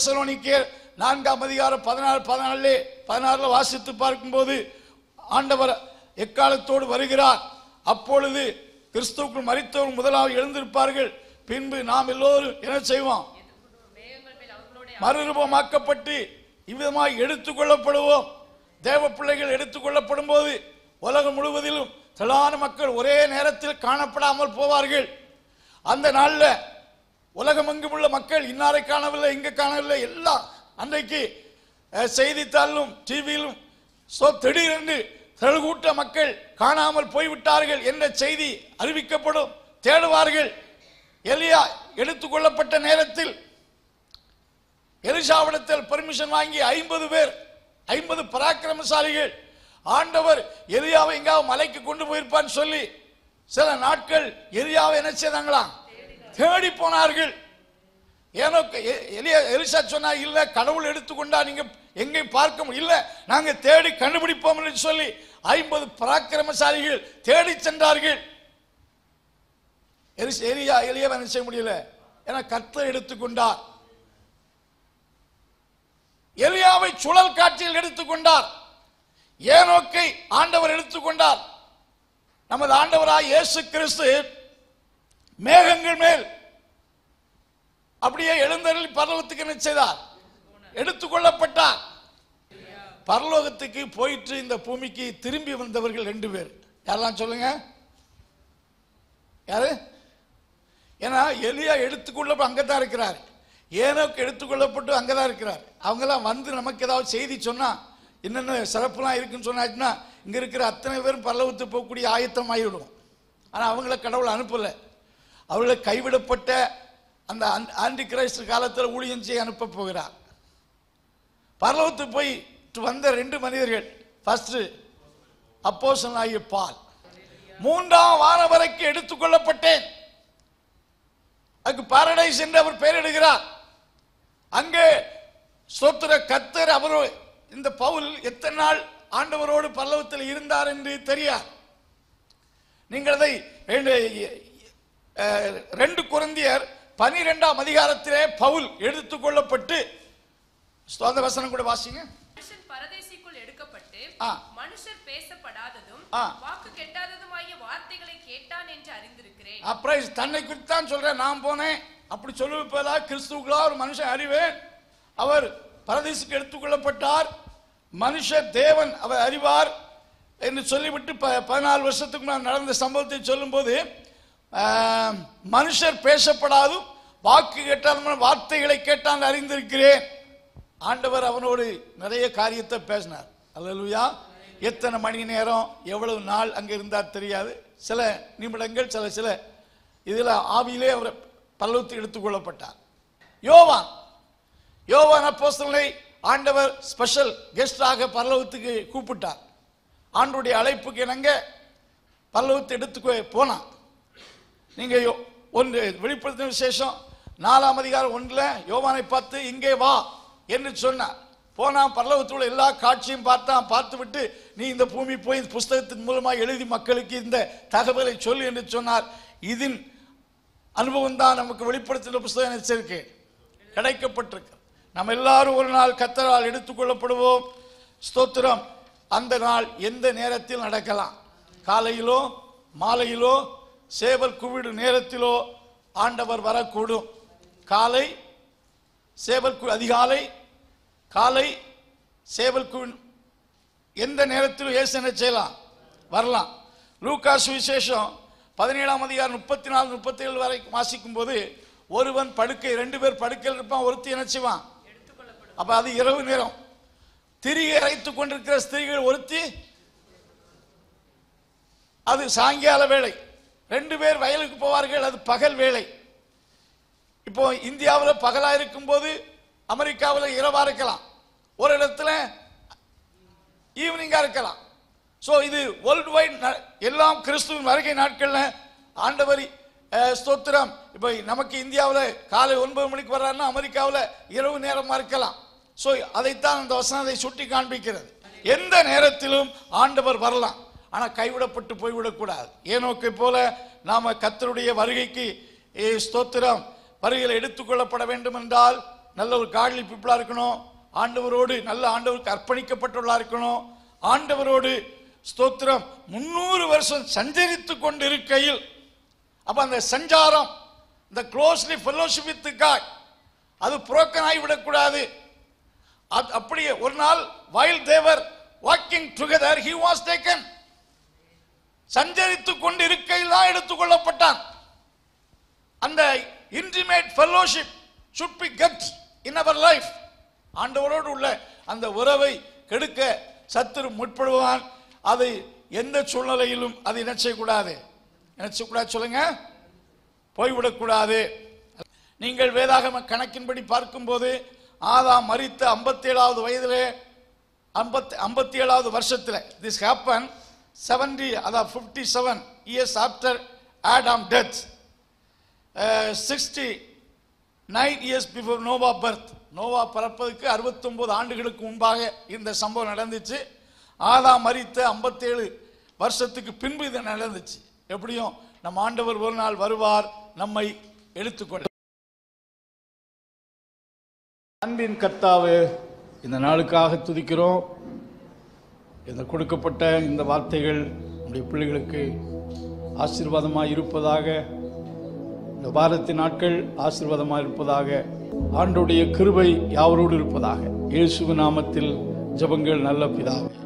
தெசலோனிக்கேர் நான்காம் அதிகாரம் பதினாறு பதினாலு பதினாறுல வாசித்து பார்க்கும்போது ஆண்டவர் எக்காலத்தோடு வருகிறார் அப்பொழுது கிறிஸ்துவுக்குள் மரித்தவர்கள் முதலாவது எழுந்திருப்பார்கள் பின்பு நாம் எல்லோரும் என்ன செய்வோம் மேகங்கள் மேல் அவர்களோட மறுரூபமாக்கப்பட்டு இவ்விதமாய் எடுத்துக்கொள்ளப்படுவோம் தேவ பிள்ளைகள் எடுத்துக்கொள்ளப்படும் போது உலகம் முழுவதிலும் திரளான மக்கள் ஒரே நேரத்தில் காணப்படாமல் போவார்கள் அந்த நாள்ல உலகமெங்கும் உள்ள மக்கள் இன்னாரை காணவில்லை இங்க காணவில்லை எல்லாம் அன்றைக்கு அஹ், செய்தித்தாளிலும் டிவியிலும் சோ திடீரென்று திரள்கூட்ட மக்கள் காணாமல் போய்விட்டார்கள் என்ற செய்தி அறிவிக்கப்படும் தேடுவார்கள் எலியா எடுத்துக்கொள்ளப்பட்ட நேரத்தில் எலிசாவிடத்தில் பெர்மிஷன் வாங்கி ஐம்பது பேர் ஐம்பது பராக்கிரமசாலிகள் ஆண்டவர் எலியாவை எங்காவது மலைக்கு கொண்டு போயிருப்பான்னு சொல்லி சில நாட்கள் எலியாவை என்ன செய்தாங்களாம் தேடி போனார்கள் ஏனோ எ- எலியா எலிசா சொன்னா இல்ல கடவுள் எடுத்துக்கொண்டா நீங்க எங்கேயும் பார்க்க முடியும் இல்ல நாங்க தேடி கண்டுபிடிப்போம் என்று சொல்லி ஐம்பது பராக்கிரமசாலிகள் தேடி சென்றார்கள் எலிச எலியா எலியாவை என்ன செய்ய முடியல ஏன்னா கர்த்தர் எடுத்துக்கொண்டார் எலியாவை சுழல் காட்சியில் எடுத்துக்கொண்டார் ஏனோக்கை ஆண்டவர் எடுத்துக்கொண்டார் நமது ஆண்டவராய் இயேசு கிறிஸ்து மேகங்கள் மேல் அப்படியே எழுந்தருளி பரலோகத்துக்கு என்ன செய்தார் எடுத்துக்கொள்ளப்பட்டார் பரலோகத்துக்கு போயிட்டு இந்த பூமிக்கு திரும்பி வந்தவர்கள் ரெண்டு பேர் யாரெல்லாம் சொல்லுங்க யாரு ஏன்னா எலியா எடுத்துக்கொள்ள அங்கதான் இருக்கிறார் ஏனோக்கு எடுத்துக்கொள்ளப்பட்டு அங்கதான் இருக்கிறார் அவங்கெல்லாம் வந்து நமக்கு ஏதாவது செய்தி சொன்னா என்னென்ன சிறப்புலாம் இருக்குன்னு சொன்னாச்சுன்னா இங்க இருக்கிற அத்தனை பேரும் பரலவத்து போகக்கூடிய ஆயத்தம் ஆகிவிடும் ஆனா அவங்கள கடவுள் அனுப்பல அவர்களை கைவிடப்பட்ட அந்த ஆண்டி கிரைஸ்ட் காலத்தில் ஊழியம் செய்ய அனுப்ப போகிறார் பரலவத்துக்கு போய் வந்த ரெண்டு மனிதர்கள் ஃபர்ஸ்ட் அப்போசன் ஆகிய பால் மூன்றாம் வாரம் வரைக்கும் எடுத்துக்கொள்ளப்பட்டேன் அதுக்கு பாரடைஸ் என்று அவர் பெயரிடுகிறார் அங்கே சோத்திர கத்தர் அவர் இந்த பவுல் எத்தனை நாள் ஆண்டவரோடு பல்லவத்தில் இருந்தார் என்று தெரியாது நீங்கள் அதை ரெண்டு அஹ், ரெண்டு குருந்தியர் பனிரெண்டாம் அதிகாரத்திலே பவுல் எடுத்துக்கொள்ளப்பட்டு அந்த வசனம் கூட வாசிங்க மனுஷன் பரதேசிக்குள் எடுக்கப்பட்டு ஆ. மனுஷர் பேசப்படாததும் ஆ. வாக்கு கெட்டாததுமாகிய வார்த்தைகளை கேட்டான் என்று அறிந்திருக்கிறேன் அப்புறம் தன்னை குறித்து தான் சொல்றேன் நான் போனேன் அப்படி சொல்லுவதா கிறிஸ்துவுக்குள்ளா ஒரு மனுஷன் அறிவேன் அவர் பரதேசுக்கு எடுத்துக்கொள்ளப்பட்டார் மனுஷ தேவன் அவர் அறிவார் என்று சொல்லிவிட்டு ப- பதினாலு வருஷத்துக்கு முன்னாடி நடந்த சம்பவத்தை சொல்லும்போது ஆஹ், மனுஷர் பேசப்படாதும் வாக்கு கேட்டால் வார்த்தைகளை கேட்டால் அறிந்திருக்கிறேன் ஆண்டவர் அவனோடு நிறைய காரியத்தை பேசினார் அல்லேலூயா எத்தனை மணி நேரம் எவ்வளவு நாள் அங்க இருந்தார் தெரியாது சில நிமிடங்கள் சில சில இதுல ஆவியிலே அவர் பல்லவத்துக்கு எடுத்துக்கொள்ளப்பட்டார் யோவான் யோவான் அப்போஸ்தலனை ஆண்டவர் ஸ்பெஷல் கெஸ்டாக பரலோகத்துக்கு கூப்பிட்டார் ஆண்டுடைய அழைப்புக்கு இணங்க பரலோகத்தை எடுத்து போனான் நீங்க யோ- ஒன்று வெளிப்படுத்தின விசேஷம் நாலாம் அதிகாரம் ஒன்றுல யோவானை பார்த்து இங்கே வா என்று சொன்னார் போனான் பரலோகத்துள்ள எல்லா காட்சியும் பார்த்தான் பார்த்து விட்டு நீ இந்த பூமி போய் இந்த புஸ்தகத்தின் மூலமாக எழுதி மக்களுக்கு இந்த தகவலை சொல்லு என்று சொன்னார் இதன் அனுபவம் தான் நமக்கு வெளிப்படுத்தின புஸ்தகம் எச்சரிக்கை கிடைக்கப்பட்டிருக்கு நம்ம எல்லாரும் ஒரு நாள் கத்தரால் எடுத்துக்கொள்ளப்படுவோம் ஸ்தோத்திரம் அந்த நாள் எந்த நேரத்தில் நடக்கலாம் காலையிலோ மாலையிலோ சேவல் குவிடு நேரத்திலோ ஆண்டவர் வரக்கூடும் காலை சேவல் கு அதிகாலை காலை சேவல் கு எந்த நேரத்திலும் இயேசு என்ன செய்யலாம் வரலாம் லூக்கா சுவிசேஷம் பதினேழாம் அதிகாரம் முப்பத்தி நாலு முப்பத்தி ஏழு வரை வாசிக்கும் போது ஒருவன் படுக்கை ரெண்டு பேர் படுக்கையில் இருப்பான் ஒருத்தி என்ன செய்வான் அப்ப அது இரவு நேரம் திரிகை அரைத்துக் கொண்டிருக்கிற ஸ்திரீகள் ஒருத்தி அது சாயங்கால வேளை ரெண்டு பேர் வயலுக்கு போவார்கள் அது பகல் வேளை இப்போ இந்தியாவில் பகலா இருக்கும் போது அமெரிக்காவில் இரவா இருக்கலாம் ஒரு இடத்துல ஈவினிங்கா இருக்கலாம் ஸோ இது வேர்ல்டு வைட் எல்லாம் கிறிஸ்துவின் வருகை நாட்கள்ல ஆண்டவர் அஹ், ஸ்தோத்திரம் இப்போ நமக்கு இந்தியாவில் காலை ஒன்பது மணிக்கு வர்றாருன்னா அமெரிக்காவில் இரவு நேரமா இருக்கலாம் ஸோ அதைத்தான் அந்த வசனத்தை சுட்டி காண்பிக்கிறது எந்த நேரத்திலும் ஆண்டவர் வரலாம் ஆனா கைவிடப்பட்டு போய்விடக்கூடாது ஏனோக்கை போல நாம கத்தருடைய வருகைக்கு ஏ, ஸ்தோத்திரம் வருகையில் எடுத்துக்கொள்ளப்பட வேண்டும் என்றால் நல்ல ஒரு காடலி பீப்புளா இருக்கணும் ஆண்டவரோடு நல்ல ஆண்டவருக்கு அர்ப்பணிக்கப்பட்டுள்ளா இருக்கணும் ஆண்டவரோடு ஸ்தோத்திரம் முன்னூறு வருஷம் சஞ்சரித்து கொண்டு இருக்கையில் அப்ப அந்த சஞ்சாரம் இந்த க்ளோஸ்லி ஃபெல்லோஷிப் வித் காட் அது புரோக்கன் ஆகிவிடக்கூடாது அது அப்படியே ஒரு நாள் while they were walking together he was taken சஞ்சரித்து கொண்டு இருக்கையில் தான் எடுத்துக்கொள்ளப்பட்டான் அந்த intimate fellowship should be get in our life ஆண்டவரோடு உள்ள அந்த உறவை கெடுக்க சத்துரு முற்படுவான் அதை எந்த சூழ்நிலையிலும் அது என்ன செய்யக்கூடாது என்ன செய்யக்கூடாது சொல்லுங்க போய்விடக்கூடாது நீங்கள் வேதாகம கணக்கின்படி பார்க்கும்போது ஆதாம் மரித்த ஐம்பத்தி ஏழாவது வயதிலே ஐம்பத்தி ஐம்பத்தி ஏழாவது வருஷத்தில் திஸ் ஹேப்பன் செவன்டி அதாவது fifty seven years after Adam death sixty nine years before Noah birth Noah பிறப்பதற்கு அறுபத்தொன்பது ஆண்டுகளுக்கு முன்பாக இந்த சம்பவம் நடந்துச்சு ஆதாம் மரித்த ஐம்பத்தேழு வருஷத்துக்கு பின்பு இது நடந்துச்சு எப்படியும் நம் ஆண்டவர் ஒரு நாள் வருவார் நம்மை எடுத்துக்கொள்ள அன்பின் கர்த்தாவே இந்த நாளுக்காக துதிக்கிறோம் இந்த கொடுக்கப்பட்ட இந்த வார்த்தைகள் நம்முடைய பிள்ளைகளுக்கு ஆசீர்வாதமாக இருப்பதாக இந்த வாரத்தின் நாட்கள் ஆசீர்வாதமாக இருப்பதாக ஆண்டுடைய கிருபை யாவரோடு இருப்பதாக இயேசு நாமத்தில் ஜெபங்கள் நல்ல பிதாவே